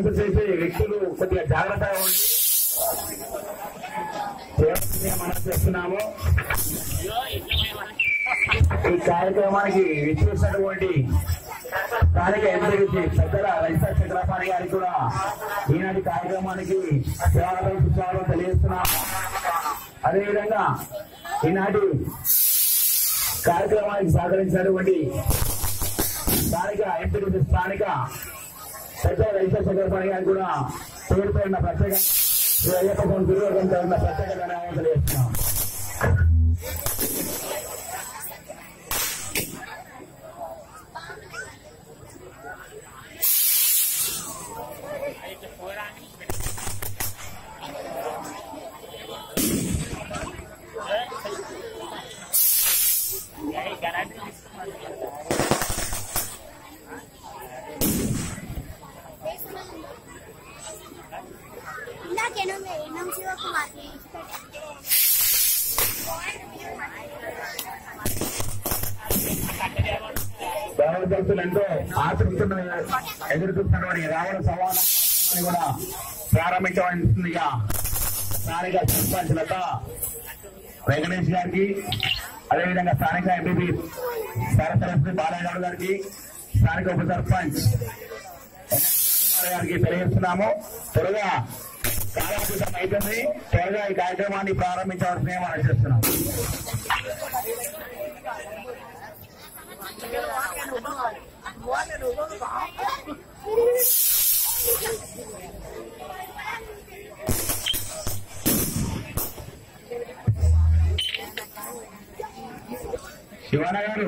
dance చేసే వ్యక్తులు కొద్దిగా జాగ్రత్తగా ఉండి చేయాల్సిందిగా మనం చేస్తున్నాము ఈ కార్యక్రమానికి విచ్చేసినటువంటి స్థానిక ఎంపీకి పెద్దల రైతా చంద్రపాణి గారికి కూడా ఈనాటి కార్యక్రమానికి స్వాగతం సుస్వాగతం తెలియజేస్తున్నాము అదేవిధంగా ఈనాటి కార్యక్రమానికి సహకరించినటువంటి స్థానిక ఎంపీ స్థానిక పెద్ద రైతా చంద్రపాణి గారికి కూడా పేరు పేరున ప్రత్యేక శ్రీ అయ్యప్ప స్వామి గురువర్గం తరఫున ప్రత్యేక ధన్యవాదాలు తెలియజేస్తున్నాం ఇందాకేనో ఏనం శివకుమార్ భగవద్భక్తులు ఎంతో ఆతృప్తున్న ఎదురు చూస్తున్నటువంటి రావణ సవాలని కూడా ప్రారంభించవలసిందిగా స్థానిక సర్పంచ్ లత వెంకటేష్ గారికి అదేవిధంగా స్థానిక ఎంపీ సరస్వతి బాలయ్య గౌడ్ గారికి స్థానిక ఉప సర్పంచ్ కుమార్ గారికి తెలియజేస్తున్నాము త్వరగా కాలకృతం అయిపోయింది త్వరగా ఈ కార్యక్రమాన్ని ప్రారంభించవలసిందిగా మనం చేస్తున్నాం శివన్న గారు